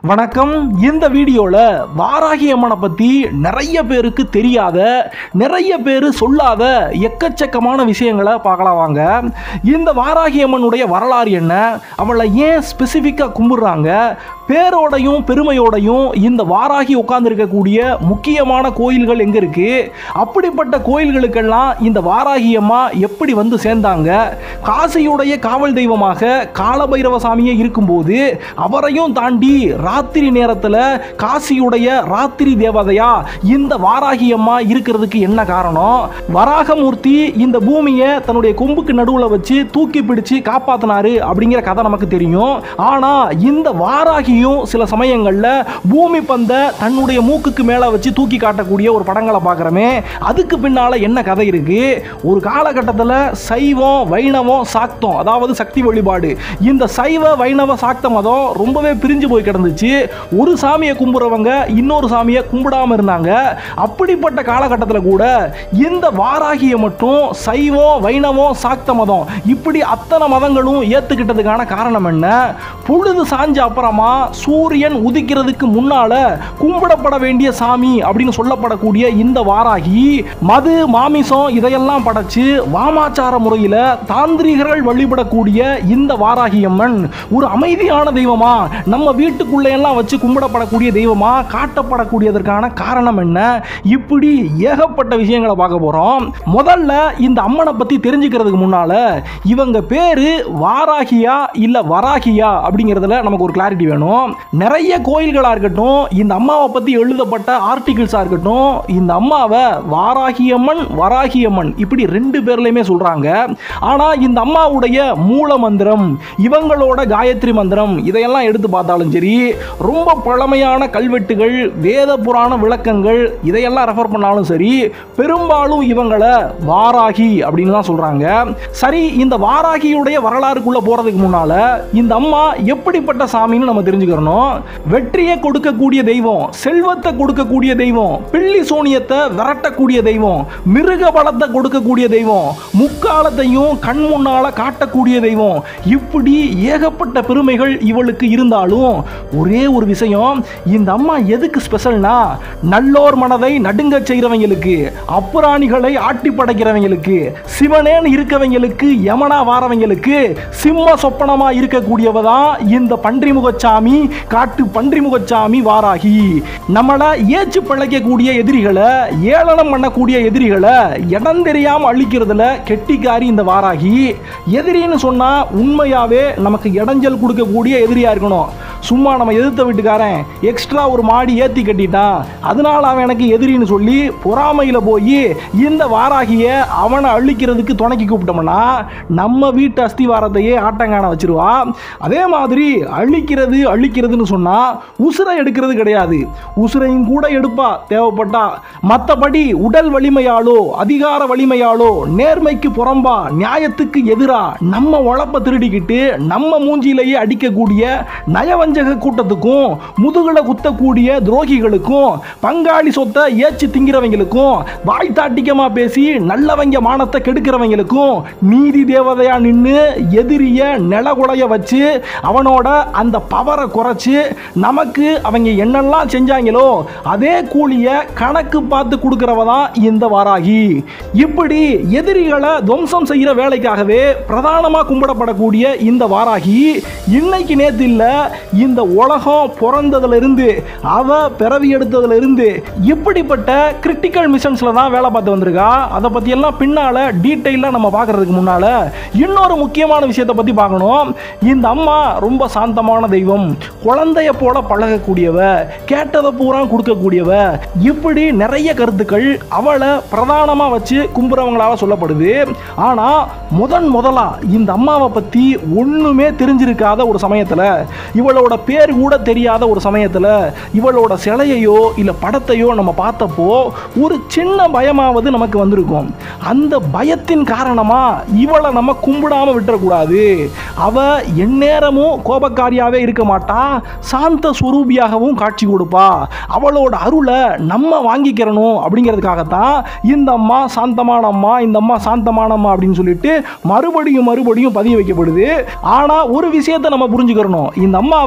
வணக்கம் இந்த வீடியோவில் வாராகி அம்மனை பற்றி நிறைய பேருக்கு தெரியாத நிறைய பேர் சொல்லாத எக்கச்சக்கமான விஷயங்களை பார்க்கலாம் வாங்க இந்த வாராகி அம்மனுடைய வரலாறு என்ன அவளை ஏன் ஸ்பெசிஃபிக்காக கும்பிடுறாங்க பேரோடையும் பெருமையோடையும் இந்த வாராகி உட்கார்ந்துருக்கக்கூடிய முக்கியமான கோயில்கள் எங்கே இருக்குது அப்படிப்பட்ட கோயில்களுக்கெல்லாம் இந்த வாராகி அம்மா எப்படி வந்து சேர்ந்தாங்க காசியுடைய காவல் தெய்வமாக காலபைரவ சாமியே இருக்கும்போது அவரையும் தாண்டி ராத்திரி நேரத்தில் காசியுடைய ராத்திரி தேவதையா இந்த வாராகி அம்மா இருக்கிறதுக்கு என்ன காரணம் வராகமூர்த்தி இந்த பூமியை தன்னுடைய கொம்புக்கு நடுவில் வச்சு தூக்கி பிடிச்சு காப்பாத்தினாரு அப்படிங்கிற கதை நமக்கு தெரியும் ஆனால் இந்த வாராகியும் சில சமயங்களில் பூமி பந்த தன்னுடைய மூக்குக்கு மேலே வச்சு தூக்கி காட்டக்கூடிய ஒரு படங்களை பார்க்குறோமே அதுக்கு பின்னால் என்ன கதை இருக்கு ஒரு காலகட்டத்தில் சைவம் வைணவம் சாக்தம் அதாவது சக்தி வழிபாடு இந்த சைவ வைணவ சாக்த மதம் ரொம்பவே பிரிஞ்சு போய் கிடந்துச்சு ஒரு சாமியை கும்பிட்றவங்க இன்னொரு சாமியை கும்பிடாம இருந்தாங்க அப்படிப்பட்ட காலகட்டத்தில் கூட இந்த வாராகியை மட்டும் சைவம் வைணவம் சாக்த மதம் இப்படி அத்தனை மதங்களும் ஏற்றுக்கிட்டதுக்கான காரணம் என்ன பொழுது சாஞ்ச அப்புறமா சூரியன் உதிக்கிறதுக்கு முன்னால கும்பிடப்பட வேண்டிய சாமி அப்படின்னு சொல்லப்படக்கூடிய இந்த வாராகி மது மாமிசம் இதையெல்லாம் படைச்சு வாமாச்சார முறையில் தாந்திரிகர்கள் வழிபடக்கூடிய இந்த வாராகி அம்மன் ஒரு அமைதியான தெய்வமா நம்ம வீட்டுக்குள்ளே எல்லாம் வச்சு கும்பிடப்படக்கூடிய தெய்வமா காட்டப்படக்கூடியதற்கான காரணம் என்ன இப்படி ஏகப்பட்ட விஷயங்களை பார்க்க போறோம் முதல்ல இந்த அம்மனை பத்தி தெரிஞ்சுக்கிறதுக்கு முன்னால இவங்க பேரு வாராகியா இல்ல வராகியா அப்படிங்கிறதுல நமக்கு ஒரு கிளாரிட்டி வேணும் நிறைய கோயில்களா இருக்கட்டும் இந்த அம்மாவை பத்தி எழுதப்பட்ட ஆர்டிகிள்ஸா இருக்கட்டும் இந்த அம்மாவை வாராகியம்மன் வராகியம்மன் இப்படி ரெண்டு பேர்லயுமே சொல்றாங்க ஆனா இந்த அம்மாவுடைய மூல மந்திரம் இவங்களோட காயத்ரி மந்திரம் இதையெல்லாம் எடுத்து பார்த்தாலும் சரி ரொம்ப பழமையான கல்வெட்டுகள் வேத புராண விளக்கங்கள் இதையெல்லாம் ரெஃபர் பண்ணாலும் சரி பெரும்பாலும் இவங்களை வாராகி அப்படின்னு தான் சொல்றாங்க சரி இந்த வாராகியுடைய வரலாறுக்குள்ள போறதுக்கு முன்னால இந்த அம்மா எப்படிப்பட்ட சாமின்னு நம்ம தெரிஞ்சுக்கிறணும் வெற்றியை கொடுக்கக்கூடிய தெய்வம் செல்வத்தை கொடுக்கக்கூடிய தெய்வம் பில்லி சோனியத்தை விரட்டக்கூடிய தெய்வம் மிருக பலத்தை கொடுக்கக்கூடிய தெய்வம் முக்காலத்தையும் கண் முன்னால காட்டக்கூடிய தெய்வம் இப்படி ஏகப்பட்ட பெருமைகள் இவளுக்கு இருந்தாலும் ஒரே ஒரு விஷயம் இந்த அம்மா எதுக்கு ஸ்பெஷல்னா நல்லோர் மனதை நடுங்க செய்கிறவங்களுக்கு அப்புராணிகளை ஆட்டி படைக்கிறவங்களுக்கு சிவனேன்னு இருக்கவங்களுக்கு யமனா வாரவங்களுக்கு சிம்ம சொப்பனமா இருக்கக்கூடியவ தான் இந்த பன்றிமுகச்சாமி காட்டு பன்றிமுகச்சாமி வாராகி நம்மளை ஏச்சு பிழைக்கக்கூடிய எதிரிகளை ஏளனம் பண்ணக்கூடிய எதிரிகளை இடம் தெரியாம அழிக்கிறதுல கெட்டிக்காரி இந்த வாராகி எதிரின்னு சொன்னா உண்மையாவே நமக்கு இடைஞ்சல் கொடுக்கக்கூடிய எதிரியா இருக்கணும் சும்மா நம்ம எதிர்த்த வீட்டுக்காரன் எக்ஸ்ட்ரா ஒரு மாடி ஏற்றி கட்டிட்டான் அதனால அவன் எனக்கு எதிரின்னு சொல்லி பொறாமையில் போய் இந்த வாராகிய அவனை அழிக்கிறதுக்கு துணைக்கி கூப்பிட்டோம்னா நம்ம வீட்டு அஸ்திவாரத்தையே ஆட்டங்கான வச்சிருவா அதே மாதிரி அழிக்கிறது அழிக்கிறதுன்னு சொன்னால் உசுரை எடுக்கிறது கிடையாது உசுரையும் கூட எடுப்பா தேவைப்பட்டா மற்றபடி உடல் வலிமையாலோ அதிகார வலிமையாலோ நேர்மைக்கு புறம்பா நியாயத்துக்கு எதிரா நம்ம உழப்ப திருடிக்கிட்டு நம்ம மூஞ்சிலேயே அடிக்கக்கூடிய நயவஞ்சக கூட்டத்துக்கும் முதுகுல குத்தக்கூடிய துரோகிகளுக்கும் பங்காளி சொத்தை ஏச்சு திங்கிறவங்களுக்கும் வாய் தாட்டிக்கமா பேசி நல்லவங்க மானத்தை கெடுக்கிறவங்களுக்கும் நீதி தேவதையா நின்று எதிரிய நிலகுலைய வச்சு அவனோட அந்த பவரை குறைச்சு நமக்கு அவங்க என்னெல்லாம் செஞ்சாங்களோ அதே கூலிய கணக்கு பார்த்து கொடுக்கிறவ தான் இந்த வாராகி இப்படி எதிரிகளை துவம்சம் செய்கிற வேலைக்காகவே பிரதானமாக கும்பிடப்படக்கூடிய இந்த வாராகி இன்னைக்கு நேத்து இல்ல இந்த உலகம் பிறந்ததுல இருந்து அவ பிறவி எடுத்ததுல இருந்து இப்படிப்பட்ட கிரிட்டிக்கல் மிஷன்ஸ்ல தான் வேலை பார்த்து வந்திருக்கா அதை பத்தி எல்லாம் பின்னால டீட்டெயிலா நம்ம பார்க்கறதுக்கு முன்னால இன்னொரு முக்கியமான விஷயத்தை பத்தி பார்க்கணும் இந்த அம்மா ரொம்ப சாந்தமான தெய்வம் குழந்தைய போல பழகக்கூடியவ கேட்டதை பூரா கொடுக்கக்கூடியவ இப்படி நிறைய கருத்துக்கள் அவளை பிரதானமா வச்சு கும்புறவங்களால சொல்லப்படுது ஆனா முதன் முதலா இந்த அம்மாவை பத்தி ஒண்ணுமே தெரிஞ்சிருக்காத ஒரு சமயத்துல இவளோட பேர் கூட தெரியாத ஒரு சமயத்துல இவளோட சிலையையோ இல்ல படத்தையோ நம்ம பார்த்தப்போ ஒரு சின்ன பயமாவது நமக்கு வந்திருக்கும் அந்த பயத்தின் காரணமா இவளை நம்ம கும்பிடாம விட்டுறக்கூடாது அவ எந்நேரமும் கோபக்காரியாவே இருக்க மாட்டா சாந்த சுரூபியாகவும் காட்சி கொடுப்பா அவளோட அருளை நம்ம வாங்கிக்கிறணும் அப்படிங்கிறதுக்காகத்தான் இந்த அம்மா சாந்தமான அம்மா இந்த அம்மா சாந்தமான அம்மா அப்படின்னு சொல்லிட்டு மறுபடியும் மறுபடியும் பதிய வைக்கப்படுது ஆனா ஒரு விஷயத்தை நம்ம புரிஞ்சுக்கிறணும் இந்த அம்மாவை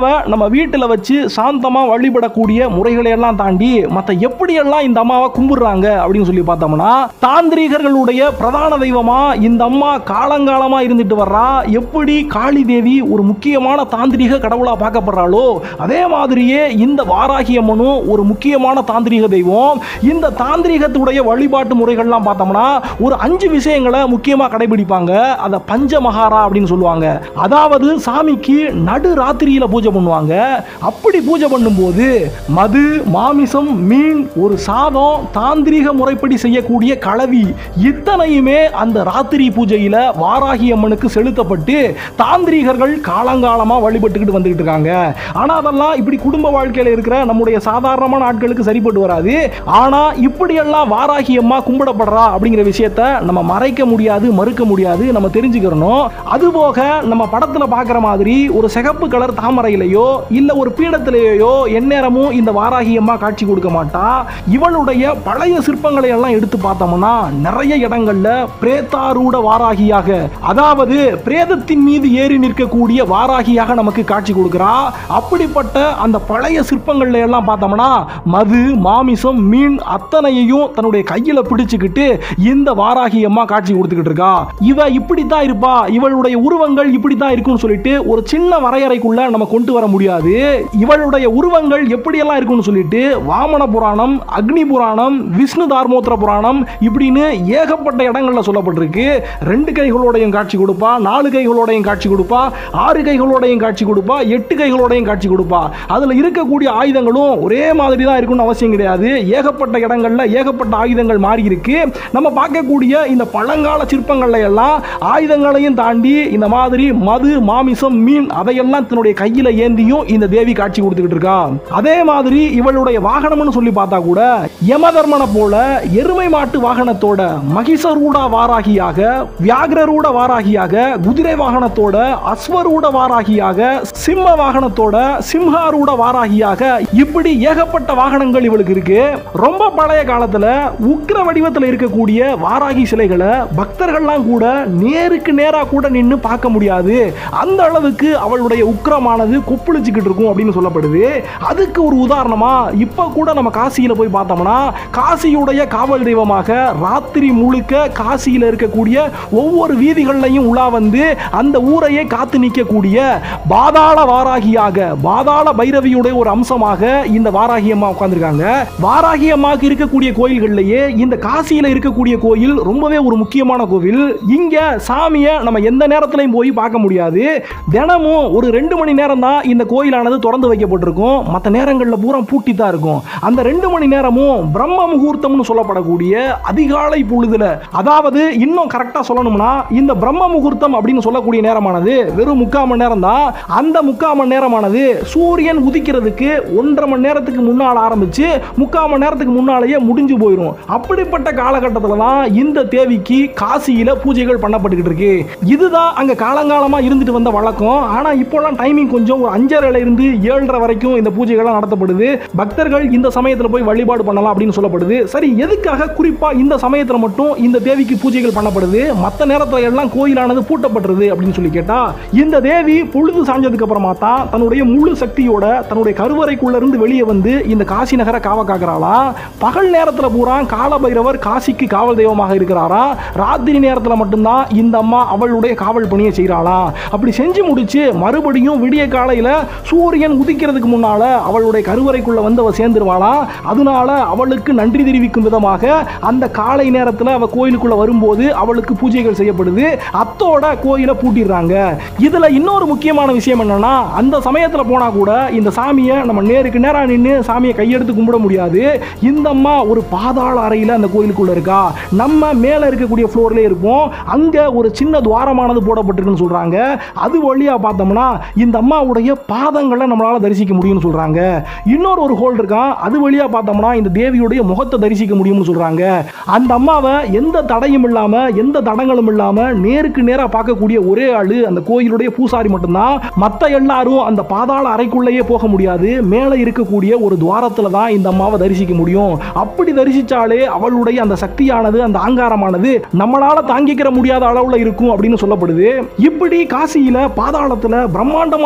அம்மாவை நம்ம வீட்டில் வச்சு சாந்தமா வழிபடக்கூடிய முறைகளை எல்லாம் தாண்டி மற்ற எப்படியெல்லாம் இந்த அம்மாவை கும்பிடுறாங்க அப்படின்னு சொல்லி பார்த்தோம்னா தாந்திரீகர்களுடைய பிரதான தெய்வமா இந்த அம்மா காலங்காலமா இருந்துட்டு வர்றா எப்படி காளி தேவி ஒரு முக்கியமான தாந்திரீக கடவுளா பார்க்கப்படுறாளோ அதே மாதிரியே இந்த வாராகி அம்மனும் ஒரு முக்கியமான தாந்திரீக தெய்வம் இந்த தாந்திரீகத்துடைய வழிபாட்டு முறைகள்லாம் பார்த்தோம்னா ஒரு அஞ்சு விஷயங்களை முக்கியமாக கடைபிடிப்பாங்க அதை பஞ்சமகாரா அப்படின்னு சொல்லுவாங்க அதாவது சாமிக்கு நடு ராத்திரியில பூஜை பண்ணுவாங்க அப்படி பூஜை பண்ணும்போது மது மாமிசம் மீன் ஒரு சாதம் தாந்திரீக முறைப்படி செய்யக்கூடிய கலவி இத்தனையுமே அந்த ராத்திரி பூஜையில வாராகி அம்மனுக்கு செலுத்தப்பட்டு தாந்திரீகர்கள் காலங்காலமா வழிபட்டுக்கிட்டு வந்துகிட்டு இருக்காங்க ஆனா அதெல்லாம் இப்படி குடும்ப வாழ்க்கையில இருக்கிற நம்முடைய சாதாரணமான ஆட்களுக்கு சரிப்பட்டு வராது ஆனா இப்படியெல்லாம் வாராகி அம்மா கும்பிடப்படுறா அப்படிங்கிற விஷயத்த நம்ம மறைக்க முடியாது மறுக்க முடியாது நம்ம தெரிஞ்சுக்கிறணும் அதுபோக நம்ம படத்துல பார்க்குற மாதிரி ஒரு சிகப்பு கலர் தாமரையிலையோ இல்ல ஒரு பீடத்திலேயோ எந்நேரமும் இந்த வாராகி அம்மா காட்சி கொடுக்க மாட்டா இவளுடைய பழைய சிற்பங்களை எல்லாம் எடுத்து பார்த்தோம்னா நிறைய இடங்கள்ல பிரேதாரூட வாராகியாக அதாவது பிரேதத்தின் மீது ஏறி நிற்கக்கூடிய வாராகியாக நமக்கு காட்சி கொடுக்கிறா அப்படிப்பட்ட அந்த பழைய சிற்பங்கள்ல எல்லாம் பார்த்தோம்னா மது மாமிசம் மீன் அத்தனையையும் தன்னுடைய கையில பிடிச்சுக்கிட்டு இந்த வாராகி அம்மா காட்சி கொடுத்துக்கிட்டு இருக்கா இவ இப்படித்தான் இருப்பா இவளுடைய உருவங்கள் இப்படித்தான் இருக்கும்னு சொல்லிட்டு ஒரு சின்ன வரையறைக்குள்ள நம்ம கொண்டு வர முடியாது இவளுடைய உருவங்கள் எப்படியெல்லாம் இருக்கும்னு சொல்லிட்டு வாமன புராணம் அக்னி புராணம் விஷ்ணு தார்மோத்திர புராணம் இப்படின்னு ஏகப்பட்ட இடங்கள்ல சொல்லப்பட்டிருக்கு ரெண்டு கைகளோடையும் காட்சி கொடுப்பா நாலு கைகளோடையும் காட்சி கொடுப்பா ஆறு கைகளோடையும் காட்சி கொடுப்பா எட்டு கைகளோடையும் காட்சி கொடுப்பா அதுல இருக்கக்கூடிய ஆயுதங்களும் ஒரே மாதிரி தான் இருக்கும்னு அவசியம் கிடையாது ஏகப்பட்ட இடங்கள்ல ஏகப்பட்ட ஆயுதங்கள் மாறி இருக்கு நம்ம பார்க்கக்கூடிய இந்த பழங்கால சிற்பங்கள்ல எல்லாம் ஆயுதங்களையும் தாண்டி இந்த மாதிரி மது மாமிசம் மீன் அதையெல்லாம் தன்னுடைய கையில ஏந்தியும் இந்த தேவி காட்சி கொடுத்துக்கிட்டு இருக்கா அதே மாதிரி இவளுடைய வாகனம்னு சொல்லி பார்த்தா கூட யமதர்மனை போல எருமை மாட்டு வாகனத்தோட மகிஷரூட வாராகியாக வியாகிரரூட வாராகியாக குதிரை வாகனத்தோட அஸ்வரூட வாராகியாக சிம்ம வாகனத்தோட சிம்ஹாரூட வாராகியாக இப்படி ஏகப்பட்ட வாகனங்கள் இவளுக்கு இருக்கு ரொம்ப பழைய காலத்துல உக்கிர வடிவத்தில் இருக்கக்கூடிய வாராகி சிலைகளை பக்தர்கள்லாம் கூட நேருக்கு நேரா கூட நின்று பார்க்க முடியாது அந்த அளவுக்கு அவளுடைய உக்கிரமானது கொப்பளிச்சுக்கிட்டு இருக்கும் அப்படின்னு சொல்லப்படுது அதுக்கு ஒரு உதாரணமா இப்ப கூட நம்ம காசியில போய் பார்த்தோம்னா காசியுடைய காவல் தெய்வமாக ராத்திரி முழுக்க காசியில இருக்கக்கூடிய ஒவ்வொரு வீதிகள்லையும் உலா வந்து அந்த ஊரையே காத்து நிற்கக்கூடிய பாதாள வாராகியாக பாதாள பைரவியுடைய ஒரு அம்சமாக இந்த வாராகி அம்மா உட்கார்ந்திருக்காங்க வாராகி அம்மாவுக்கு இருக்கக்கூடிய கோயில்கள்லயே இந்த காசியில இருக்கக்கூடிய கோயில் ரொம்பவே ஒரு முக்கியமான கோவில் இங்க சாமியை நம்ம எந்த நேரத்திலையும் போய் பார்க்க முடியாது தினமும் ஒரு ரெண்டு மணி நேரம் தான் இந்த கோயிலானது திறந்து வைக்கப்பட்டிருக்கும் மற்ற நேரங்களில் பூரா பூட்டி தான் இருக்கும் அந்த ரெண்டு மணி நேரமும் பிரம்ம முகூர்த்தம்னு சொல்லப்படக்கூடிய அதிகாலை பொழுதுல அதாவது இன்னும் கரெக்டாக சொல்லணும்னா இந்த பிரம்ம முகூர்த்தம் அப்படின்னு சொல்லக்கூடிய நேரமானது வெறும் முக்கால் மணி நேரம் தான் அந்த முக்கால் மணி நேரமானது சூரியன் உதிக்கிறதுக்கு ஒன்றரை மணி நேரத்துக்கு முன்னால் ஆரம்பிச்சு முக்கால் மணி நேரத்துக்கு முன்னாலேயே முடிஞ்சு போயிடும் அப்படிப்பட்ட காலகட்டத்தில் தான் இந்த தேவிக்கு காசியில பூஜைகள் பண்ணப்பட்டுக்கிட்டு இருக்கு இதுதான் அங்க காலங்காலமா இருந்துட்டு வந்த வழக்கம் ஆனா இப்போலாம் டைமிங் கொஞ்சம் ஒரு அஞ்சரைல இருந்து ஏழரை வரைக்கும் இந்த பூஜைகள்லாம் நடத்தப்படுது பக்தர்கள் இந்த சமயத்தில் போய் வழிபாடு பண்ணலாம் அப்படின்னு சொல்லப்படுது சரி எதுக்காக குறிப்பா இந்த சமயத்தில் மட்டும் இந்த தேவிக்கு பூஜைகள் பண்ணப்படுது மற்ற நேரத்துல எல்லாம் கோயிலானது பூட்டப்பட்டுருது அப்படின்னு சொல்லி கேட்டா இந்த தேவி பொழுது சாஞ்சதுக்கு அப்புறமா தான் தன்னுடைய முழு சக்தியோட தன்னுடைய கருவறைக்குள்ள இருந்து வெளியே வந்து இந்த காசி நகர காவ காக்குறாளா பகல் நேரத்துல பூரா கால பைரவர் காசிக்கு காவல் தெய்வமாக இருக்கிறாரா ராத்திரி நேரத்துல மட்டும்தான் இந்த அம்மா அவளுடைய காவல் பணியை செய்கிறாளா அப்படி செஞ்சு முடிச்சு மறுபடியும் விடிய காலையில சூரியன் உதிக்கிறதுக்கு முன்னால அவளுடைய கருவறைக்குள்ள வந்து அவ சேர்ந்துருவாளா அதனால அவளுக்கு நன்றி தெரிவிக்கும் விதமாக அந்த காலை நேரத்தில் அவ கோயிலுக்குள்ள வரும்போது அவளுக்கு பூஜைகள் செய்யப்படுது அத்தோட கோயிலை பூட்டிடுறாங்க இதுல இன்னொரு முக்கியமான விஷயம் என்னன்னா அந்த சமயத்துல போனா கூட இந்த சாமியை நம்ம நேருக்கு நேரா நின்று சாமியை கையெடுத்து கும்பிட முடியாது இந்த அம்மா ஒரு பாதாள அறையில அந்த கோயிலுக்குள்ள இருக்கா நம்ம மேல இருக்கக்கூடிய ஃப்ளோர்ல இருப்போம் அங்க ஒரு சின்ன துவாரமானது போடப்பட்டிருக்குன்னு சொல்றாங்க அது வழியா பார்த்தோம்னா இந்த அம்மாவுடைய பாதங்களை நம்மளால தரிசிக்க முடியும்னு சொல்றாங்க இன்னொரு ஒரு ஹோல் இருக்கான் அது வழியா பார்த்தோம்னா இந்த தேவியுடைய முகத்தை தரிசிக்க முடியும்னு சொல்றாங்க அந்த அம்மாவை எந்த தடையும் இல்லாம எந்த தடங்களும் இல்லாம நேருக்கு நேரா பார்க்கக்கூடிய ஒரே ஆளு அந்த கோயிலுடைய பூசாரி மட்டும்தான் மத்த எல்லாரும் அந்த பாதாள அறைக்குள்ளேயே போக முடியாது மேலே இருக்கக்கூடிய ஒரு துவாரத்துல தான் இந்த அம்மாவை தரிசிக்க முடியும் அப்படி தரிசிச்சாலே அவளுடைய அந்த சக்தியானது அந்த ஆங்காரமானது நம்மளால தாங்கிக்கிற முடியாத அளவுல இருக்கும் அப்படின்னு சொல்லப்படுது இப்படி காசியில பாதாளத்துல பிரம்மாண்டமா இருக்கக்கூடிய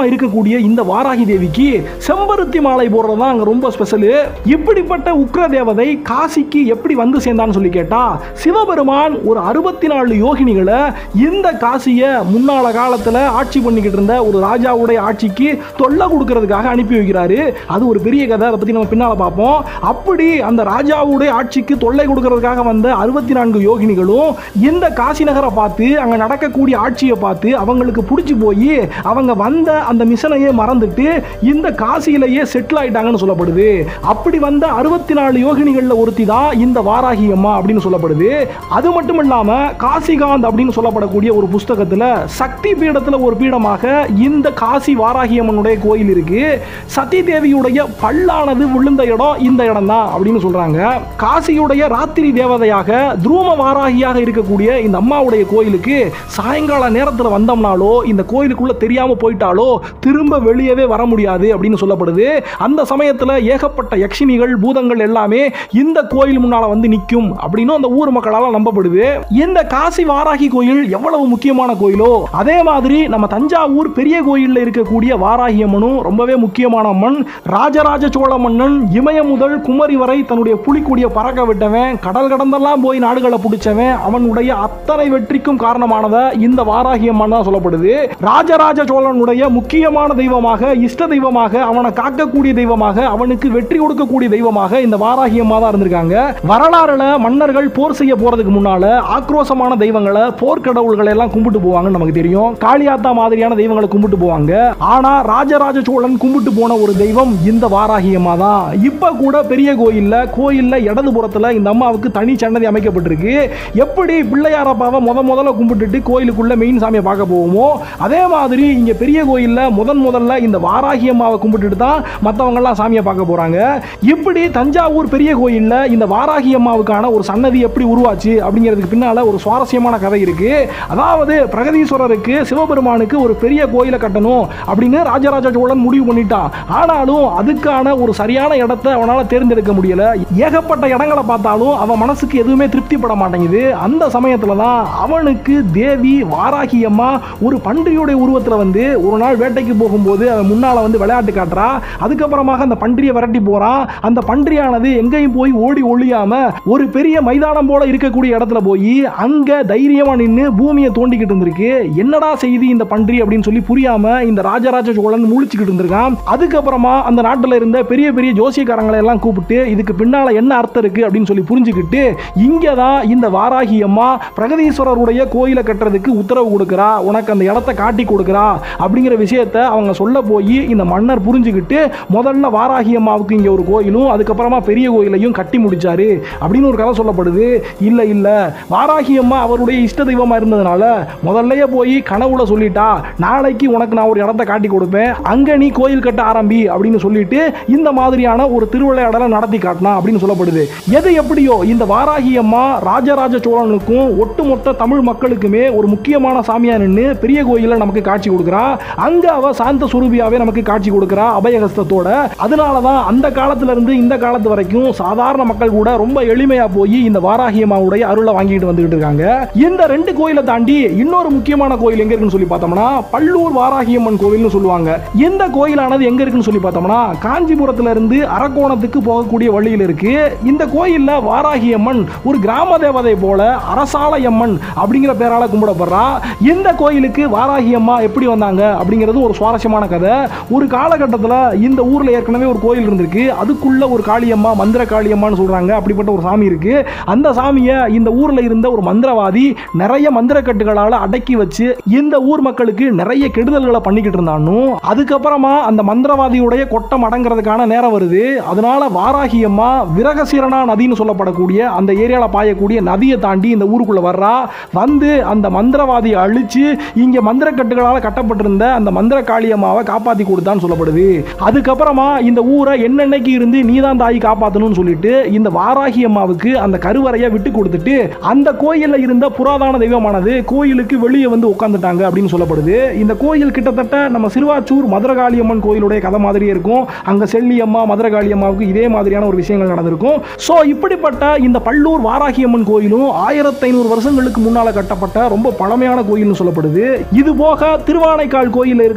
இருக்கக்கூடிய இந்த வாராகி தேவிக்கு செம்பருத்தி மாலை போடுறது தான் அங்க ரொம்ப ஸ்பெஷல் இப்படிப்பட்ட உக்ர தேவதை காசிக்கு எப்படி வந்து சேர்ந்தான்னு சொல்லி கேட்டா சிவபெருமான் ஒரு அறுபத்தி நாலு யோகினிகளை இந்த காசியை முன்னால காலத்துல ஆட்சி பண்ணிக்கிட்டு இருந்த ஒரு ராஜாவுடைய ஆட்சிக்கு தொல்லை கொடுக்கறதுக்காக அனுப்பி வைக்கிறாரு அது ஒரு பெரிய கதை அதை பத்தி நம்ம பின்னால பார்ப்போம் அப்படி அந்த ராஜாவுடைய ஆட்சிக்கு தொல்லை கொடுக்கறதுக்காக வந்த அறுபத்தி நான்கு யோகினிகளும் இந்த காசி நகரை பார்த்து அங்க நடக்கக்கூடிய ஆட்சியை பார்த்து அவங்களுக்கு பிடிச்சி போய் அவங்க வந்த அந்த மிஷனையே மறந்துட்டு இந்த காசியிலேயே செட்டில் ஆயிட்டாங்கன்னு சொல்லப்படுது அப்படி வந்த அறுபத்தி நாலு யோகினிகள்ல ஒருத்தி தான் இந்த வாராகி அம்மா அப்படின்னு சொல்லப்படுது அது மட்டும் இல்லாம காசிகாந்த் அப்படின்னு சொல்லப்படக்கூடிய ஒரு புஸ்தகத்துல சக்தி பீடத்துல ஒரு பீடமாக இந்த காசி வாராகி அம்மனுடைய கோயில் இருக்கு சதி தேவியுடைய பல்லானது விழுந்த இடம் இந்த இடம் தான் அப்படின்னு சொல்றாங்க காசியுடைய ராத்திரி தேவதையாக துருவ வாராகியாக இருக்கக்கூடிய இந்த அம்மாவுடைய கோயிலுக்கு சாயங்கால நேரத்தில் வந்தோம்னாலோ இந்த கோயிலுக்குள்ள தெரியாம போயிட்டாலோ திரும்ப வெளியவே வர முடியாது அப்படின்னு சொல்லப்படுது அந்த சமயத்தில் ஏகப்பட்ட யக்ஷினிகள் பூதங்கள் எல்லாமே இந்த கோயில் முன்னால வந்து நிற்கும் அப்படின்னு அந்த ஊர் மக்களால் நம்பப்படுது இந்த காசி வாராகி கோயில் எவ்வளவு முக்கியமான கோயிலோ அதே மாதிரி நம்ம தஞ்சாவூர் பெரிய கோயிலில் இருக்கக்கூடிய வாராகி அம்மனும் ரொம்பவே முக்கியமான அம்மன் ராஜராஜ சோழ மன்னன் இமயம் முதல் குமரி வரை தன்னுடைய புலிக்குடிய பறக்க விட்டவன் கடல் கடந்தெல்லாம் போய் நாடுகளை பிடிச்சவன் அவனுடைய அத்தனை வெற்றிக்கும் காரணமானத இந்த வாராகி அம்மன் தான் சொல்லப்படுது ராஜராஜ சோழனுடைய முக்கியமான தெய்வமாக இஷ்ட தெய்வமாக அவனை காக்கக்கூடிய தெய்வமாக அவனுக்கு வெற்றி கொடுக்கக்கூடிய தெய்வமாக இந்த வாராகி அம்மா தான் இருந்திருக்காங்க வரலாறுல மன்னர்கள் போர் செய்ய போறதுக்கு முன்னால ஆக்ரோஷமான தெய்வங்களை போர்க்கடவுள்களை எல்லாம் கும்பிட்டு போவாங்கன்னு நமக்கு தெரியும் காளியாத்தா மாதிரியான தெய்வங்களை கும்பிட்டு போவாங்க ஆனா ராஜராஜ சோழன் கும்பிட்டு போன ஒரு தெய்வம் இந்த வாராகி அம்மா தான் இப்ப கூட பெரிய கோயில்ல கோயில்ல இடது புறத்துல இந்த அம்மாவுக்கு தனி சன்னதி அமைக்கப்பட்டிருக்கு எப்படி பிள்ளையாரப்பாவை முத முதல்ல கும்பிட்டுட்டு கோயிலுக்குள்ள மெயின் சாமியை பார்க்க போவோமோ அதே மாதிரி இங்க பெரிய கோயில்ல முதன் முதல்ல இந்த வாராகி அம்மாவை கும்பிட்டுட்டு தான் மற்றவங்க எல்லாம் சாமியை பார்க்க போறாங்க இப்படி தஞ்சாவூர் பெரிய கோயில்ல இந்த வாராகி அம்மாவுக்கான ஒரு சன்னதி எப்படி உருவாச்சு அப்படிங்கிறதுக்கு பின்னால ஒரு சுவாரஸ்யமான கதை இருக்கு அதாவது பிரகதீஸ்வரருக்கு சிவபெருமானுக்கு ஒரு பெரிய கோயிலை கட்டணும் அப்படின்னு ராஜராஜ சோழன் முடிவு பண்ணிட்டான் ஆனாலும் அதுக்கான ஒரு சரியான இடத்தை அவனால தேர்ந்தெடுக்க முடியல ஏகப்பட்ட இடங்களை பார்த்தாலும் அவன் மனசுக்கு எதுவுமே திருப்திப்பட மாட்டேங்குது அந்த சமயத்துல தான் அவனுக்கு தேவி வாராகி அம்மா ஒரு பன்றியுடைய உருவத்துல வந்து ஒரு நாள் வேட்டைக்கு போகும்போது அவன் முன்னால வந்து விளையாட்டு காட்டுறா அதுக்கப்புறமாக அந்த பன்றியை விரட்டி போறான் அந்த பன்றியானது எங்கேயும் போய் ஓடி ஒழியாம ஒரு பெரிய மைதானம் போல இருக்கக்கூடிய இடத்துல போய் அங்க தைரியமா நின்று பூமியை தோண்டிக்கிட்டு இருந்திருக்கு என்னடா செய்தி இந்த பன்றி அப்படின்னு சொல்லி புரியாம இந்த ராஜராஜ சோழன் முழிச்சுக்கிட்டு இருந்திருக்கான் அதுக்கப்புறமா அந்த நாட்டில் இருந்த பெரிய பெரிய ஜோசியக்காரங்களை எல்லாம் கூப்பிட்டு இதுக்கு பின்னால என்ன அர்த்தம் இருக்கு அப்படின்னு சொல்லி புரிஞ்சுக்கிட்டு இங்க தான் இந்த வாராகி அம்மா பிரகதீஸ்வரருடைய கோயிலை கட்டுறதுக்கு உத்தரவு கொடுக்குறா உனக்கு அந்த இடத்த காட்டி கொடுக்குறா அப்படிங்கிற விஷயத்த அவங்க சொல்ல போய் இந்த மன்னர் புரிஞ்சுக்கிட்டு முதல்ல வாராகி அம்மாவுக்கு இங்க ஒரு கோயிலும் அதுக்கப்புறமா பெரிய கோயிலையும் கட்டி முடிச்சாரு அப்படின்னு ஒரு கதை சொல்லப்படுது இல்ல இல்ல வாராகி அம்மா அவருடைய இஷ்ட தெய்வமா இருந்ததுனால முதல்லயே போய் கனவுல சொல்லிட்டா நாளைக்கு உனக்கு நான் ஒரு இடத்த காட்டி கொடுப்பேன் அங்க நீ கோயில் கட்ட ஆரம்பி அப்படின்னு சொல்லிட்டு இந்த மாதிரியான ஒரு திருவிளையாடலை நடத்தி காட்டினா அப்படின்னு சொல்லப்படுது எது எப்படியோ இந்த வாராகி அம்மா ராஜராஜ சோழனுக்கும் ஒட்டுமொத்த தமிழ் மக்களுக்குமே ஒரு முக்கியமான சாமியா நின்று பெரிய கோயில நமக்கு காட்சி கொடுக்குறா அங்க அவ சாந்த சுரூபியாவே நமக்கு காட்சி கொடுக்குறா அபயஹஸ்தத்தோட அதனாலதான் அந்த காலத்துல இருந்து இந்த காலத்து வரைக்கும் சாதாரண மக்கள் கூட ரொம்ப எளிமையா போய் இந்த வாராகி அம்மாவுடைய அருளை வாங்கிட்டு வந்துகிட்டு இருக்காங்க இந்த ரெண்டு கோயிலை தாண்டி இன்னொரு முக்கியமான கோயில் எங்க இருக்குன்னு சொல்லி பார்த்தோம்னா பல்லூர் வாராகியம்மன் கோவில்னு சொல்லுவாங்க இந்த கோயிலானது எங்க இருக்குன்னு சொல்லி பார்த்தோம்னா காஞ்சிபுரத்துல இருந்து அரக்கோணத்துக்கு போகக்கூடிய வழியில் இருக்கு இந்த கோயில்ல வாராகியம்மன் ஒரு கிராம தேவதை போல அரசாலயம்மன் அப்படிங்கிற பேரால கும்பிடப்படுறா இந்த கோயிலுக்கு வாராகி அம்மா எப்படி வந்தாங்க அப்படிங்கிறது ஒரு சுவாரஸ்யமான கதை ஒரு காலகட்டத்தில் இந்த ஊர்ல ஏற்கனவே ஒரு கோயில் இருந்திருக்கு அதுக்குள்ள ஒரு காளியம்மா மந்திர காளியம்மான்னு சொல்றாங்க அப்படிப்பட்ட ஒரு சாமி இருக்கு அந்த சாமியை இந்த ஊர்ல இருந்த ஒரு மந்திரவாதி நிறைய மந்திரக்கட்டுகளால அடக்கி வச்சு இந்த ஊர் மக்களுக்கு நிறைய கெடுதல்களை பண்ணிக்கிட்டு இருந்தானும் அதுக்கப்புறமா அந்த மந்திரவாதியுடைய கொட்டம் அடங்கிறதுக்கான நேரம் வருது அதனால வாராகி அம்மா விரகசீரனா நதின்னு சொல்லப்படக்கூடிய அந்த ஏரியால பாயக்கூடிய நதியை தாண்டி இந்த ஊருக்குள்ள வர்றா வந்து அந்த மந்திரவாதியை அழிச்சு இங்க மந்திரக்கட்டுகளால் கட்டப்பட்டிருந்த அந்த மந்திர காளியம்மாவை காப்பாத்தி கொடுத்தான்னு சொல்லப்படுது அதுக்கப்புறமா இந்த ஊரை என்னென்னைக்கு இருந்து நீதான் தாய் காப்பாத்தணும்னு சொல்லிட்டு இந்த வாராகி அம்மாவுக்கு அந்த கருவறையை விட்டு கொடுத்துட்டு அந்த கோயில்ல இருந்த புராதன தெய்வமானது கோயிலுக்கு வெளியே வந்து உட்காந்துட்டாங்க அப்படின்னு சொல்லப்படுது இந்த கோயில் கிட்டத்தட்ட நம்ம சிறுவாச்சூர் மதுரகாளியம்மன் கோயிலுடைய கதை மாதிரியே இருக்கும் அங்க செல்லியம்மா மதுரகாளியம்மாவுக்கு இதே மாதிரியான ஒரு விஷயங்கள் நடந்திருக்கும் ஸோ இப்படிப்பட்ட இந்த பல்லூர் வாராகியம்மன் கோயிலும் ஆயிரத்தி ஐநூறு வருஷங்களுக்கு முன்னால கட்டப்பட்ட ரொம்ப பழமையான கோயில்னு சொல்லப்படுது இது போக திருவானைக்கால் கோயிலில் இருக்கக்கூடிய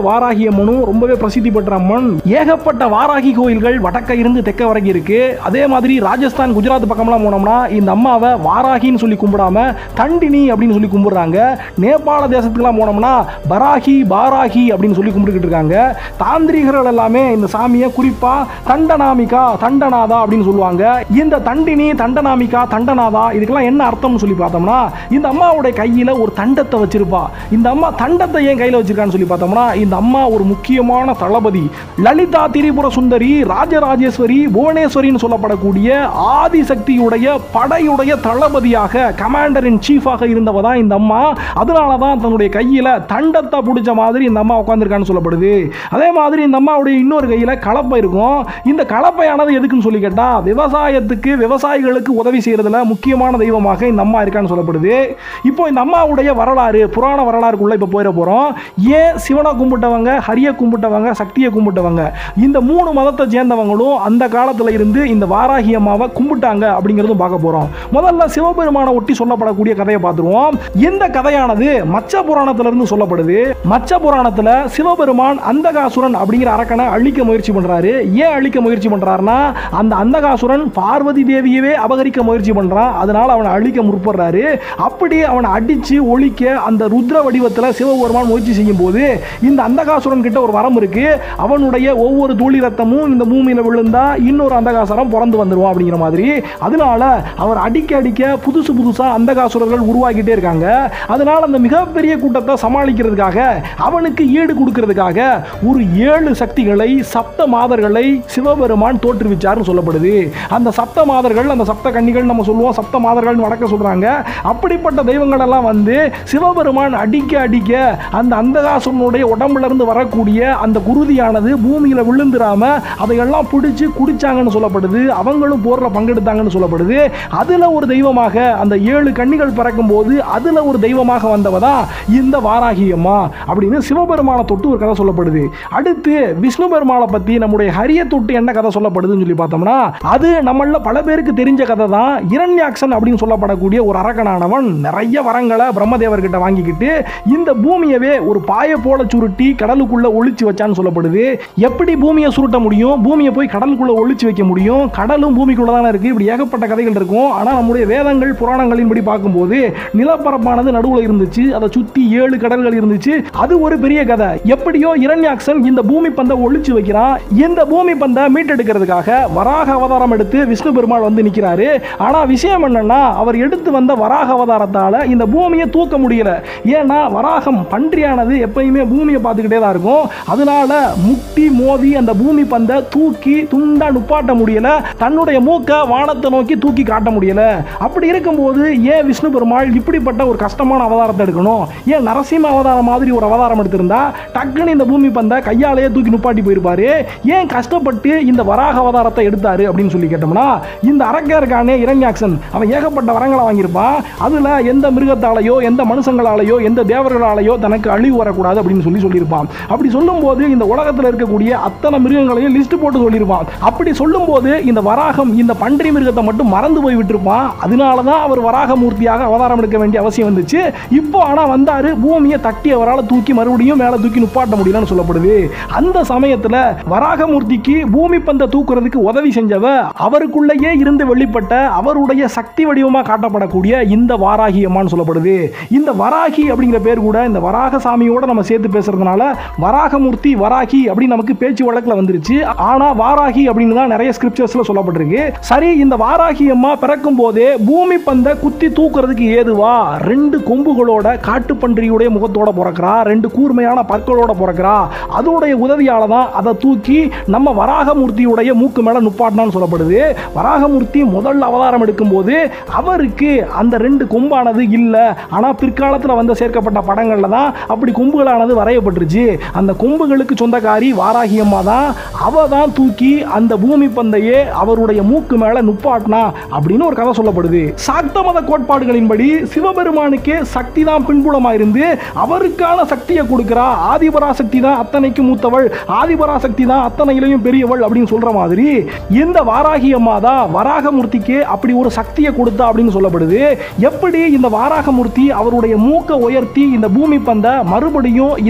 வாராகி அம்மனும் ரொம்பவே பிரசித்தி பெற்ற அம்மன் ஏகப்பட்ட வாராகி கோயில்கள் வடக்க இருந்து தெற்க வரைக்கும் இருக்கு அதே மாதிரி ராஜஸ்தான் குஜராத் பக்கம்லாம் போனோம்னா இந்த அம்மாவை வாராகின்னு சொல்லி கும்பிடாம தண்டினி அப்படின்னு சொல்லி கும்பிடுறாங்க நேபாள தேசத்துக்குலாம் போனோம்னா பராகி பாராகி அப்படின்னு சொல்லி கும்பிட்டுக்கிட்டு இருக்காங்க தாந்திரிகர்கள் எல்லாமே இந்த சாமியை குறிப்பா தண்டநாமிகா தண்டநாதா அப்படின்னு சொல்லுவாங்க இந்த தண்டினி தண்டநாமிகா தண்டநாதா இதுக்கெல்லாம் என்ன அர்த்தம்னு சொல்லி பார்த்தோம்னா இந்த அம்மாவுடைய கையில ஒரு தண்டத்தை வச்சிருப்பா இந்த அம்மா தண்டத்தை ஏன் கையில வச்சிருக்கான்னு சொல்லி பார்த்தோம்னா இந்த அம்மா ஒரு முக்கியமான தளபதி லலிதா திரிபுர சுந்தரி ராஜராஜேஸ்வரி புவனேஸ்வரின்னு சொல்லப்படக்கூடிய ஆதிசக்தியுடைய படையுடைய தளபதியாக கமாண்டர் இன் சீஃபாக இருந்தவ தான் இந்த அம்மா அதனால தான் தன்னுடைய கையில தண்டத்தை பிடிச்ச மாதிரி இந்த அம்மா உட்காந்துருக்கான்னு சொல்லப்படுது அதே மாதிரி இந்த அம்மாவுடைய இன்னொரு கையில கலப்பை இருக்கும் இந்த கலப்பையானது எதுக்குன்னு சொல்லி கேட்டா விவசாயத்துக்கு விவசாயிகளுக்கு உதவி செய்யறதுல முக்கியமான தெய்வமாக இந்த அம்மா இருக்கான்னு சொல்லப்படுது இப்போ இந்த அம்மாவுடைய வரலாறு புராண வரலாறுக்குள்ள இப்போ போயிட போறோம் ஏன் சிவனை கும்பிட்டவங்க ஹரிய கும்பிட்டவங்க சக்தியை கும்பிட்டவங்க இந்த மூணு மதத்தை சேர்ந்தவங்களும் அந்த காலத்துல இருந்து இந்த வாராகி அம்மாவை கும்பிட்டாங்க அப்படிங்கிறதும் பார்க்க போறோம் முதல்ல சிவபெருமானை ஒட்டி சொல்லப்படக்கூடிய கதையை பார்த்துருவோம் இந்த கதையானது மச்ச புராணத்துல இருந்து சொல்லப்படுது மச்ச புராணத்துல சிவபெருமான் அந்தகாசுரன் அப்படிங்கிற அரக்கனை அழிக்க முயற்சி பண்றாரு ஏன் அழிக்க முயற்சி பண்றாருன்னா அந்த அந்தகாசுரன் பார்வதி தேவியவே அபகரிக்க முயற்சி பண்றான் அதனால அவனை அழிக்க முற்படுறாரு அப்படி அவனை அடிச்சு ஒழிக்க அந்த ருத்ர வடிவத்துல சிவபெருமான் முயற்சி செய்யும் போது இந்த அந்தகாசுரன் கிட்ட ஒரு வரம் இருக்கு அவனுடைய ஒவ்வொரு துளி ரத்தமும் இந்த பூமியில விழுந்தா இன்னொரு அந்தகாசுரம் பிறந்து வந்துருவான் அப்படிங்கிற மாதிரி அதனால அவர் அடிக்க அடிக்க புதுசு புதுசா அந்தகாசுரர்கள் உருவாக்கிட்டே இருக்காங்க அதனால அந்த மிகப்பெரிய கூட்டத்தை சமாளிக்கிறதுக்காக அவனுக்கு ஈடு கொடுக்கிறதுக்காக ஒரு ஏழு சக்திகளை சப்த மாதர்களை சிவபெருமான் தோற்றுவிச்சார்னு சொல்லப்படுது அந்த சப்த மாதர்கள் அந்த சப்த கன்னிகள் நம்ம சொல்லுவோம் சப்த மாதர்கள் வடக்க சொல்றாங்க அப்படிப்பட்ட தெய்வங்கள் எல்லாம் வந்து சிவபெருமான் அடிக்க அடிக்க அந்த அந்தகாசுரனுடைய உடம்புல இருந்து வரக்கூடிய அந்த குருதியானது பூமியில விழுந்துராம அதையெல்லாம் பிடிச்சு குடிச்சாங்கன்னு சொல்லப்படுது அவங்களும் போர்ல பங்கெடுத்தாங்கன்னு சொல்லப்படுது அதுல ஒரு தெய்வமாக அந்த ஏழு கன்னிகள் பிறக்கும் போது அதுல ஒரு தெய்வமாக வந்தவ தான் இந்த வாராகி அம்மா அப்படின்னு சிவபெருமானை தொட்டு ஒரு கதை சொல்லப்படுது அடுத்து விஷ்ணு பெருமாளை பத்தி நம்முடைய ஹரிய தொட்டு என்ன கதை சொல்லப்படுதுன்னு சொல்லி பார்த்தோம்னா அது நம்மள பல பேருக்கு தெரிஞ்ச கதை தான் இரண்யாக்சன் அப்படின்னு சொல்லப்படக்கூடிய ஒரு அரக்கனானவன் நிறைய வரங்களை பிரம்மதேவர்கிட்ட வாங்கிக்கிட்டு இந்த பூமியவே ஒரு பாய போல சுருட்டி கடலுக்குள்ள ஒளிச்சு வச்சான்னு சொல்லப்படுது எப்படி பூமியை சுருட்ட முடியும் பூமியை போய் கடலுக்குள்ள ஒளிச்சு வைக்க முடியும் கடலும் பூமிக்குள்ள தானே இருக்கு இப்படி ஏகப்பட்ட கதைகள் இருக்கும் ஆனா நம்முடைய வேதங்கள் புராணங்களின்படி பார்க்கும்போது நிலப்பரப்பானது நடுவுல இருந்துச்சு அதை சுத்தி ஏழு கடல்கள் இருந்துச்சு அது ஒரு பெரிய கதை எப்படியோ இரண்யாக்சன் இந்த பூமி பந்தை ஒளிச்சு வைக்கிறான் இந்த பூமி பந்தை மீட்டெடுக்கிறதுக்காக வராக அவதாரம் எடுத்து விஷ்ணு பெருமாள் வந்து நிக்கிறாரு ஆனா விஷயம் என்னன்னா அவர் எடுத்து வந்த வராக அவதாரத்தால இந்த பூமியை தூக்க முடியல ஏன்னா வராகம் பன்றியானது எப்பயுமே பூமியை பார்த்துக்கிட்டே தான் இருக்கும் அதனால முட்டி மோதி அந்த பூமி பந்தை தூக்கி துண்டா நுப்பாட்ட முடியல தன்னுடைய மூக்க வானத்தை நோக்கி தூக்கி காட்ட முடியல அப்படி இருக்கும்போது ஏன் விஷ்ணு பெருமாள் இப்படிப்பட்ட ஒரு கஷ்டமான அவதாரத்தை எடுக்கணும் ஏன் நரசிம்ம அவதாரம் மாதிரி ஒரு அவதாரம் எடுத்திருந்தா டக்குன்னு இந்த பூமி பந்தை கையாலேயே தூக்கி நுப்பாட்டி போயிருப்பாரு ஏன் கஷ்டப்பட்டு இந்த வராக அவதாரத்தை எடுத்தாரு அப்படின்னு சொல்லி கேட்டோம்னா இந்த அரக்கன் இருக்கானே இரண்யாக்சன் அவன் ஏகப்பட்ட வரங்களை வாங்கியிருப்பான் அதுல எந்த மிருகத்தாலேயோ எந்த மனுஷங்களாலேயோ எந்த தேவர்களாலேயோ தனக்கு அழிவு வரக்கூடாது அப்படின்னு சொல்லி சொல்லியிருப்பான் அப்படி சொல்லும்போது இந்த உலகத்தில் இருக்கக்கூடிய அத்தனை மிருகங்களையும் லிஸ்ட் போட்டு சொல்லியிருப்பான் அப்படி சொல்லும்போது இந்த வராகம் இந்த பன்றி மிருகத்தை மட்டும் மறந்து போய் விட்டுருப்பான் அதனால தான் அவர் வராக மூர்த்தியாக அவதாரம் எடுக்க வேண்டிய அவசியம் வந்துச்சு இப்போ ஆனால் வந்தாரு பூமியை தட்டி அவரால் தூக்கி மறுபடியும் மேலே தூக்கி நுப்பாட்ட முடியலன்னு சொல்லப்படுது அந்த சமயத்தில் வராகமூர்த்திக்கு பூமி பந்தை தூக்குறதுக்கு உதவி செஞ்சவ அவருக்குள்ளேயே இருந்து வெளிப்பட்ட அவருடைய சக்தி வடிவமாக காட்டப்படக்கூடிய இந்த வாராகி அம்மான்னு சொல்லப்படுது இந்த வராகி அப்படிங்கிற பேர் கூட இந்த வராக சாமியோட நம்ம சேர்த்து பேசுறதுனால வராகமூர்த்தி வராகி அப்படின்னு நமக்கு பேச்சு வழக்கில் வந்துருச்சு ஆனா வாராகி அப்படின்னு தான் நிறைய ஸ்கிரிப்சர்ஸ்ல சொல்லப்பட்டிருக்கு சரி இந்த வாராகி அம்மா பிறக்கும் போதே பூமி பந்தை குத்தி தூக்குறதுக்கு ஏதுவா ரெண்டு கொம்புகளோட காட்டுப்பன்றியுடைய முகத்தோட பிறக்கிறா ரெண்டு கூர்மையான பற்களோட பிறக்கிறா அதோடைய உதவியால தான் அதை தூக்கி நம்ம வராகமூர்த்தியுடைய மூக்கு மேல நுப்பாட்டினான்னு சொல்லப்படுது வராகமூர்த்தி முதல் அவதாரம் எடுக்கும்போது அவருக்கு அந்த ரெண்டு கொம்பானது இல்லை ஆனா பிற்காலத்தில் வந்து சேர்க்கப்பட்ட படங்கள்ல தான் அப்படி கொம்புகளானது வரையப்பட்டுருச்சு அந்த கொம்புகளுக்கு சொந்தக்காரி வாராகி அம்மா தான் அவ தான் தூக்கி அந்த பூமி பந்தையே அவருடைய மூக்கு மேல நுப்பாட்டினா அப்படின்னு ஒரு கதை சொல்லப்படுது சாக்த மத கோட்பாடுகளின்படி சிவபெருமானுக்கே சக்தி தான் பின்புலமா இருந்து அவருக்கான சக்தியை கொடுக்கிறா ஆதிபராசக்தி தான் அத்தனைக்கு மூத்தவள் ஆதிபராசக்தி தான் அத்தனையிலையும் பெரியவள் அப்படின்னு சொல்ற மாதிரி இந்த வாராகி அம்மா தான் வராகமூர்த்திக்கு அப்படி ஒரு சக்தியை கொடுத்தா அப்படின்னு சொல்லப்படுது எப்படி இந்த வாராகமூர்த்தி அவருடைய மூக்க உயர்த்தி இந்த பூமி பந்தை மறுபடியும் இந்த அண்ட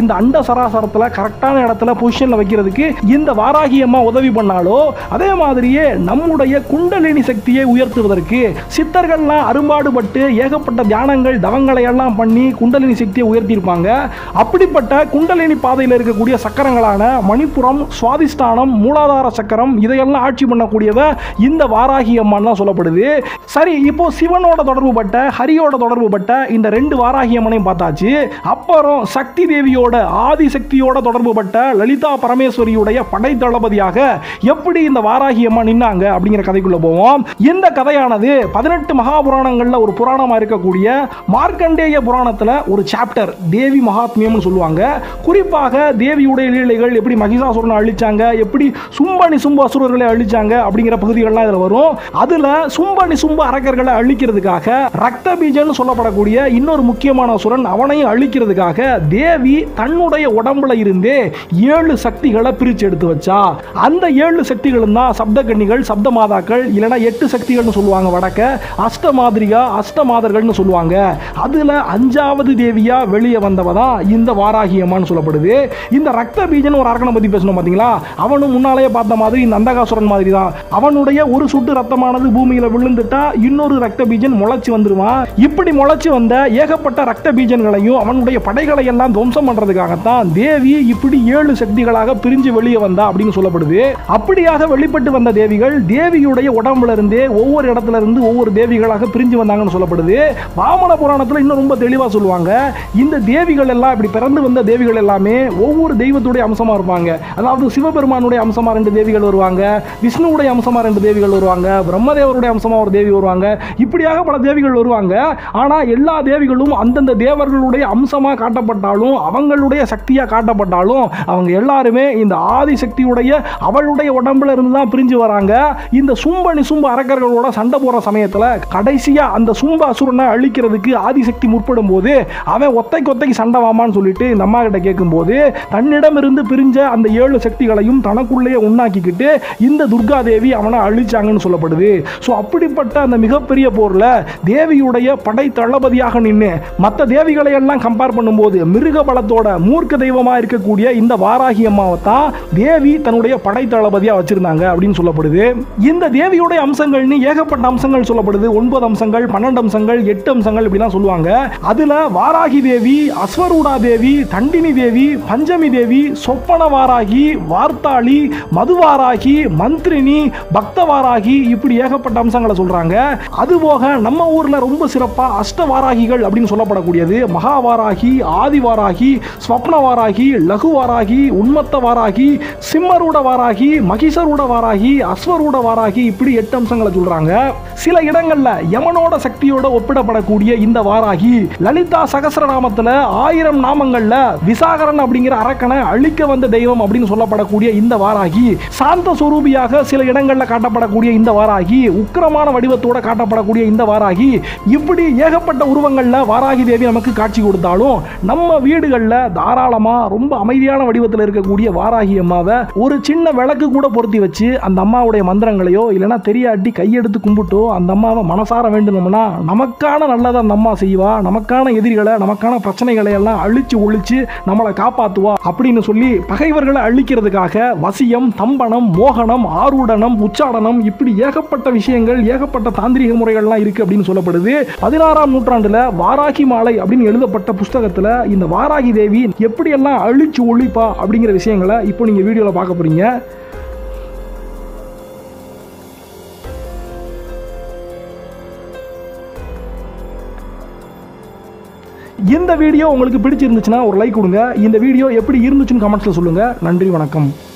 சராசரத்தில் கரெக்டான இடத்துல பொசிஷனில் வைக்கிறதுக்கு இந்த வாராகி அம்மா உதவி பண்ணாலோ அதே மாதிரியே நம்முடைய குண்டலினி சக்தியை உயர்த்துவதற்கு சித்தர்கள்லாம் அரும்பாடுபட்டு ஏகப்பட்ட தியானங்கள் தவங்களை எல்லாம் பண்ணி குண்டலினி சக்தியை உயர்த்தியிருப்பாங்க அப்படிப்பட்ட குண்டலினி பாதையில் இருக்கக்கூடிய சக்கரங்களான மணிப்புரம் சுவாதிஷ்டானம் மூலாதார சக்கரம் இதையெல்லாம் ஆட்சி பண்ணக்கூடியவ இந்த வாராகி அம்மான் தான் சொல்லப்படுது சரி இப்போ சிவனோட தொடர்பு பட்ட ஹரியோட தொடர்பு பட்ட இந்த ரெண்டு வாராகி அம்மனையும் பார்த்தாச்சு அப்புறம் சக்தி தேவியோட ஆதி சக்தியோட தொடர்பு பட்ட லலிதா பரமேஸ்வரியுடைய படை தளபதியாக எப்படி இந்த வாராகி அம்மா நின்னாங்க அப்படிங்கிற கதைக்குள்ள போவோம் இந்த கதையானது பதினெட்டு மகாபுராணங்கள்ல ஒரு புராணமா இருக்கக்கூடிய மார்க்கண்டேய புராணத்துல ஒரு சாப்டர் தேவி மகாத்மியம்னு சொல்லுவாங்க குறிப்பாக தேவியுடைய லீலைகள் எப்படி மகிஷாசுரனை அழிச்சாங்க எப்படி சும்ப நிசும்ப அசுரர்களை அழிச்சாங்க அப்படிங்கிற பகுதிகள்லாம் இதுல வரும் அதுல சும்ப நிசும்ப அரக்கர்களை அழிக்கிறதுக்காக ரக்த பீஜன்னு சொல்லப்படக்கூடிய இன்னொரு முக்கியமான அசுரன் அவனையும் அழிக்கிறதுக்காக தேவி தன்னுடைய உடம்புல இருந்தே ஏழு சக்திகளை பிரிச்சு எடுத்து வச்சா அந்த ஏழு சக்திகளும் தான் சப்த கன்னிகள் சப்த மாதாக்கள் இல்லைன்னா எட்டு சக்திகள்னு சொல்லுவாங்க வடக்க அஷ்ட மாதிரிகா அஷ்ட மாதர்கள்னு சொல்லுவாங்க அதுல அஞ்சாவது தேவியா வெளியே வந்தவ தான் இந்த வாராகி அம்மான்னு சொல்லப்படுது இந்த ரக்த பீஜன் ஒரு அரக்கனை பத்தி பேசணும் பாத்தீங்களா அவனும் முன்னாலேயே பார்த்த மாதிரி இந்த அந்தகாசுரன் மாதிரி தான் அவனுடைய ஒரு சுட்டு ரத்தமானது பூமியில விழுந்துட்டா இன்னொரு ரக்த பீஜன் முளைச்சு வந்துருவான் இப்படி முளைச்சு வந்த ஏகப்பட்ட ரக்த பீஜன்களையும் அவனுடைய படைகளை எல்லாம் துவம்சம் பண்றதுக்காகத்தான் தேவி இப்படி ஏழு சக்திகளாக பிரிஞ்சு வெளியே வந்தா அப்படின்னு சொல்லப்படுது அப்படியாக வெளிப்பட்டு வந்த தேவிகள் தேவியுடைய உடம்புல இருந்தே ஒவ்வொரு இடத்துல இருந்து ஒவ்வொரு தேவிகளாக பிரிஞ்சு வந்தாங்கன்னு சொல்லப்படுது வாமன புராணத்துல இன்னும் ரொம்ப தெளிவா சொல்லுவாங்க இந்த தேவிகள் எல்லாம் இப்படி பிறந்து வந்த தேவிகள் எல்லாமே ஒவ்வொரு தெய்வத்துடைய அம்சமா இருப்பாங்க அதாவது சிவபெருமானுடைய அம்சமா ரெண்டு தேவிகள் வருவாங்க விஷ்ணுவுடைய அம்சமா ரெண்டு தேவிகள் வருவாங்க பிரம்மதேவருடைய அம்சமா ஒரு தேவி வருவாங்க இப்படியாக பல தேவிகள் வருவாங்க ஆனா எல்லா தேவிகளும் அந்தந்த தேவர்களுடைய அம்சமா காட்டப்பட்டாலும் அவங்களுடைய சக்தியா காட்டப்பட்டாலும் அவங்க எல்லாருமே இந்த ஆதி சக்தியுடைய அவளுடைய உடம்புல இருந்து தான் பிரிஞ்சு வராங்க இந்த சும்ப நிசும்ப அரக்கர்களோட சண்டை போற சமயத்துல கடைசியா அந்த சும்ப அசுரனை அழிக்கிறதுக்கு ஆதிசக்தி முற்படும் போது அவன் ஒத்தைக்கு ஒத்தைக்கு சண்டை வாமான்னு சொல்லிட்டு இந்த அம்மா கிட்ட கேட்கும்போது தன்னிடம் இருந்து பிரிஞ்ச அந்த ஏழு சக்திகளையும் தனக்குள்ளேயே உண்ணாக்கிக்கிட்டு இந்த துர்கா தேவி அவனை அழிச்சாங்கன்னு சொல்லப்படுது ஸோ அப்படிப்பட்ட அந்த மிகப்பெரிய போர்ல தேவியுடைய படை தளபதியாக நின்று மற்ற தேவிகளை எல்லாம் கம்பேர் பண்ணும்போது மிருக பலத்தோட மூர்க்க தெய்வமா இருக்கக்கூடிய இந்த வாராகி அம்மாவை தான் தேவி தன்னுடைய படை தளபதியா வச்சிருந்தாங்க அப்படின்னு சொல்லப்படுது இந்த தேவியுடைய அம்சங்கள்னு ஏகப்பட்ட அம்சங்கள் சொல்லப்படுது ஒன்பது அம்சங்கள் பன்னெண்டு அம்சங்கள் எட்டு அம்சங்கள் இப்படிலாம் சொல்லுவாங்க அதுல வாராகி தேவி அஸ்வரூடா தேவி தண்டினி தேவி பஞ்சமி தேவி சொப்பன வாராகி வார்த்தாளி மதுவாராகி மந்திரினி பக்த வாராகி இப்படி ஏகப்பட்ட அம்சங்களை சொல்றாங்க அதுபோக நம்ம ஊர்ல ரொம்ப சிறப்பா அஷ்ட வாராகிகள் அப்படின்னு சொல்லப்படக்கூடியது மகாவாராகி ஆதிவாராகி ஸ்வப்ன வாராகி லகு வாராகி உன்மத்த வாராகி சிம்மரூட வாராகி மகிஷரூட வாராகி அஸ்வரூட வாராகி இப்படி எட்டு அம்சங்களை சொல்றாங்க சில இடங்கள்ல யமனோட சக்தியோட ஒப்பிடப்படக்கூடிய இந்த வாராகி லலிதா சகசரநாமத்துல ஆயிரம் நாமங்கள்ல விசாகரன் அப்படிங்கிற அரக்கனை அழிக்க வந்த தெய்வம் அப்படின்னு சொல்லப்படக்கூடிய இந்த வாராகி சாந்த சொரூபியாக சில இடங்கள்ல காட்டப்படக்கூடிய இந்த வாராகி உக்கிரமான வடிவத்தோட காட்டப்படக்கூடிய இந்த வாராகி இப்படி ஏகப்பட்ட உருவங்கள்ல வாராகி தேவி நமக்கு காட்சி கொடுத்தாலும் நம்ம வீடுகளில் தாராளமா ரொம்ப அமைதியான வடிவத்தில் இருக்கக்கூடிய வாராகி அம்மாவை ஒரு சின்ன விளக்கு கூட பொருத்தி வச்சு அந்த அம்மாவுடைய மந்திரங்களையோ இல்லைன்னா தெரியாட்டி கையெடுத்து கும்பிட்டோ அந்த அம்மாவை மனசார வேண்டுனோம்னா நமக்கான நல்லதை அந்த அம்மா செய்வா நமக்கான எதிரிகளை நமக்கான பிரச்சனைகளை எல்லாம் அழிச்சு ஒழிச்சு நம்மளை காப்பாத்துவா அப்படின்னு சொல்லி பகைவர்களை அழிக்கிறதுக்காக வசியம் தம்பனம் மோகனம் ஆரூடனம் உச்சாடனம் இப்படி ஏகப்பட்ட விஷயங்கள் ஏகப்பட்ட தாந்திரிக முறைகள்லாம் இருக்கு அப்படின்னு சொல்லப்படுது பதினாறாம் நூற்றாண்டுல வாராகி மாலை அப்படின்னு எழுதப்பட்ட புஸ்தகத்துல இந்த வாராகி தேவி எப்படியெல்லாம் அழிச்சு ஒழிப்பா அப்படிங்கிற விஷயங்களை இப்போ நீங்க வீடியோல பார்க்க போறீங்க இந்த வீடியோ உங்களுக்கு பிடிச்சிருந்துச்சுன்னா ஒரு லைக் கொடுங்க இந்த வீடியோ எப்படி இருந்துச்சுன்னு கமெண்ட்ஸில் சொல்லுங்கள் நன்றி வணக்கம்